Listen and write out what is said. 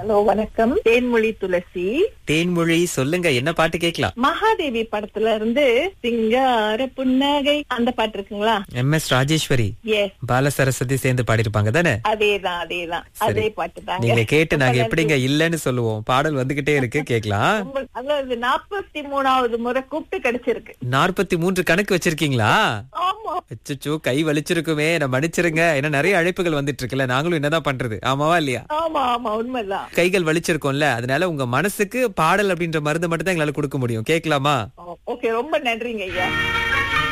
hello வணக்கம் தேன்மொழி துளசி தேன்மொழி சொல்லுங்க என்ன பாட்டு கேட்கலாம் மகாதேவி படத்துல இருந்து சிங்கார புன்னகை அந்த பாட்டு இருக்குங்களா M S Rajeshwari S Bala Saraswathi சேர்ந்து பாடிருப்பாங்க தானே அதேதான் அதேதான் அதே பாட்டு தாங்க நீங்க கேட்டு நாங்க எப்படிங்க இல்லன்னு சொல்லுவோம் பாடல் வந்துகிட்டே இருக்கு கேட்கலாம் ரொம்ப- அதாவது நாற்பத்தி மூணாவது முறை கூப்பிட்டு கிடைச்சிருக்கு நாற்பத்தி மூன்று கணக்கு வச்சிருக்கீங்களா ஆமா அச்சச்சோ கை வலிச்சிருக்குமே நான் மன்னிச்சிருங்க ஏன்னா நிறைய அழைப்புகள் வந்துட்டு இருக்குல்ல நாங்களும் என்னதான் பண்றது ஆமாவா இல்லையா ஆமா ஆமா உண்மைதான் கைகள் வலிச்சிருக்கோம்ல அதனால உங்க மனசுக்கு பாடல் அப்படின்ற மருந்து மட்டும் தான் எங்களால கொடுக்க முடியும் கேட்கலாமா ஓகே ரொம்ப நன்றிங்க ஐயா